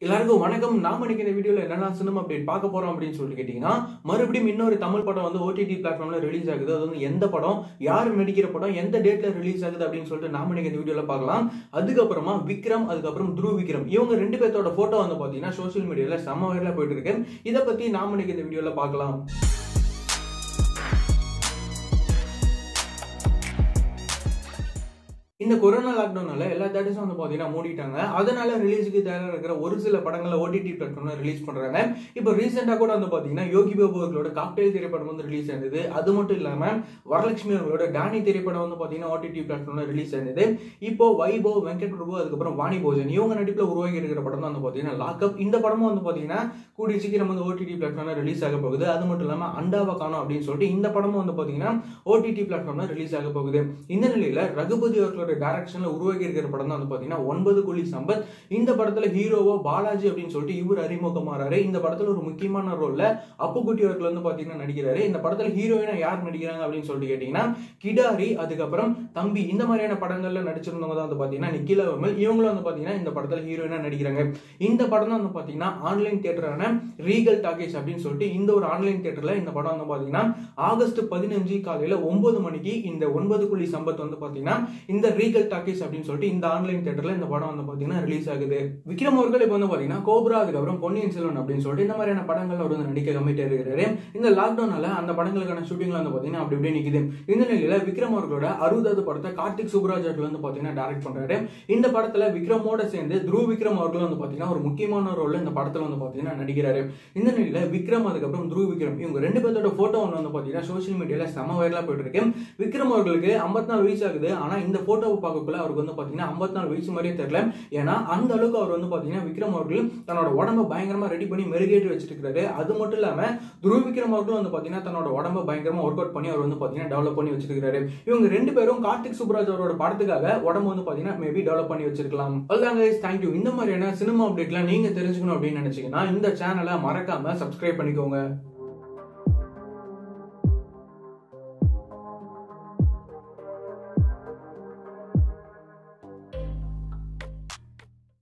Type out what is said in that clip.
எல்லாருக்கும் வணக்கம் நாம இன்னைக்கு இந்த வீடியோல என்னென்ன சினிமா அப்டேட் பார்க்க போறோம் அப்படின்னு சொல்லிட்டு கேட்டீங்கன்னா மறுபடியும் இன்னொரு தமிழ் படம் வந்து ஓடிடி பிளாட்ஃபார்ம்ல ரிலீஸ் ஆகுது அது வந்து எந்த படம் யார் நடிக்கிற படம் எந்த டேட்ல ரிலீஸ் ஆகுது அப்படின்னு சொல்லிட்டு நாம இன்னைக்கு இந்த வீடியோல பார்க்கலாம் அதுக்கப்புறமா விக்ரம் அதுக்கப்புறம் துருவ் விக்ரம் இவங்க ரெண்டு பேர்த்தோட போட்டோ வந்து பாத்தீங்கன்னா சோஷியல் மீடியால செம்ம வைரலா போயிட்டு இருக்கு இதை பத்தி நாம இன்னைக்கு இந்த வீடியோல பார்க்கலாம் இந்த கொரோனா லாக்டவுனால எல்லா தேட்டர்ஸும் வந்து பார்த்தீங்கன்னா மூடிட்டாங்க அதனால ரிலீஸுக்கு தயாராக இருக்கிற ஒரு சில படங்களை ஓடிடி பிளாட்ஃபார்ம்ல ரிலீஸ் பண்றாங்க இப்போ ரீசெண்டாக கூட வந்து பார்த்தீங்கன்னா யோகி பாபு அவர்களோட காக்டெயில் திரைப்படம் வந்து ரிலீஸ் ஆனது அது மட்டும் இல்லாமல் வரலட்சுமி அவர்களோட டானி திரைப்படம் வந்து பார்த்தீங்கன்னா ஓடிடி பிளாட்ஃபார்ம்ல ரிலீஸ் ஆனது இப்போ வைபவ் வெங்கட் பிரபு அதுக்கப்புறம் வாணி போஜன் இவங்க நடிப்பில் உருவாகி இருக்கிற படம் தான் வந்து பார்த்தீங்கன்னா லாக்அப் இந்த படமும் வந்து பார்த்தீங்கன்னா கூடிய சீக்கிரம் வந்து ஓடிடி பிளாட்ஃபார்ம்ல ரிலீஸ் ஆக போகுது அது மட்டும் இல்லாமல் அண்டாவை காணும் அப்படின்னு சொல்லிட்டு இந்த படமும் வந்து பார்த்தீங்கன்னா ஓடிடி பிளாட்ஃபார்ம்ல ரிலீஸ் ஆக போகுது இந்த நிலையில ரகுபதி அவர்களோட டைரக்ஷன்ல உருவாகி இருக்கிற படம் தான் வந்து பாத்தீங்கன்னா ஒன்பது குழி சம்பத் இந்த படத்துல ஹீரோவோ பாலாஜி அப்படின்னு சொல்லிட்டு இவர் அறிமுகமாறாரு இந்த படத்துல ஒரு முக்கியமான ரோல்ல அப்புக்குட்டி அவர்கள் வந்து பாத்தீங்கன்னா நடிக்கிறாரு இந்த படத்துல ஹீரோயினா யார் நடிக்கிறாங்க அப்படின்னு சொல்லிட்டு கேட்டீங்கன்னா கிடாரி அதுக்கப்புறம் தம்பி இந்த மாதிரியான படங்கள்ல நடிச்சிருந்தவங்க தான் வந்து பாத்தீங்கன்னா நிக்கிலா விமல் இவங்களும் வந்து பாத்தீங்கன்னா இந்த படத்துல ஹீரோயினா நடிக்கிறாங்க இந்த படம் தான் வந்து பாத்தீங்கன்னா ஆன்லைன் தியேட்டரான ரீகல் டாக்கேஸ் அப்படின்னு சொல்லிட்டு இந்த ஒரு ஆன்லைன் தியேட்டர்ல இந்த படம் வந்து பாத்தீங்கன்னா ஆகஸ்ட் பதினஞ்சு காலையில ஒன்பது மணிக்கு இந்த ஒன்பது புள்ளி சம்பத் வந்து பாத்தீங்கன்னா இந்த ரீகல் டாக்கீஸ் அப்படின்னு சொல்லிட்டு இந்த ஆன்லைன் தியேட்டர்ல இந்த படம் வந்து பாத்தீங்கன்னா ரிலீஸ் ஆகுது விக்ரம் அவர்கள் இப்போ வந்து பாத்தீங்கன்னா கோப்ரா அதுக்கப்புறம் பொன்னியின் செல்வன் அப்படின்னு சொல்லிட்டு இந்த மாதிரியான படங்கள் அவர் வந்து நடிக்க கம்மிட்டே இருக்கிறாரு இந்த லாக்டவுனால அந்த படங்களுக்கான ஷூட்டிங்ல வந்து பாத்தீங்கன்னா அப்படி இப்படி நிக்குது இந்த நிலையில விக்ரம் அவர்களோட அறுபதாவது படத்தை கார்த்திக் சுப்ராஜ் அவர்கள் வந்து பாத்தீங்கன்னா டைரக்ட் பண்றாரு இந்த படத்துல விக்ரமோட சேர்ந்து துருவ் விக்ரம் அவர்கள் வந்து பாத்தீங்கன்னா ஒரு முக்கியமான ரோல்ல இந்த படத்துல வந்து பாத்தீங்கன்னா நடிக்கிறாரு இந்த நிலையில விக்ரம் அதுக்கப்புறம் துருவ் விக்ரம் இவங்க ரெண்டு பேர்த்தோட போட்டோ ஒன்று வந்து பாத்தீங்கன்னா சோஷியல் மீடியால செம வைரலா போயிட்டு இருக்கு விக்ரம் அவர்களுக்கு ஐம்பத்தி நாலு வயசு ஆகுது ஆனா இந்த போட்டோவை பார்க்கக்குள்ள அவருக்கு வந்து பாத்தீங்கன்னா ஐம்பத்தி நாலு வயசு மாதிரியே தெரியல ஏன்னா அந்த அளவுக்கு அவர் வந்து பாத்தீங்கன்னா விக்ரம் அவர்கள் தன்னோட உடம்ப பயங்கரமா ரெடி பண்ணி மெருகேற்றி வச்சிட்டு இருக்காரு அது மட்டும் இல்லாம துருவ் விக்ரம் அவர்களும் வந்து பாத்தீங்கன்னா தன்னோட உடம்ப பயங்கரமா ஒர்க் அவுட் பண்ணி அவர் வந்து பாத்தீங்கன்னா டெவலப் பண்ணி வச்சிருக்காரு இவங்க ரெண்டு பேரும் கார்த்திக் சுப்ராஜ் அவரோட படத்துக்காக உடம்பு வந்து பாத்தீங்கன்னா மேபி டெவலப் பண்ணி வச்சிருக்கலாம் அதாங்க தேங்க்யூ இந்த மாதிரியான சினிமா அப்டேட்லாம் நீங்க தெரிஞ்சுக்கணும் அப்படின்னு நினைச்சீங்கன்னா இந்த சேனலை மறக்காம சப்ஸ்கிரைப் பண்ணிக்கோங்க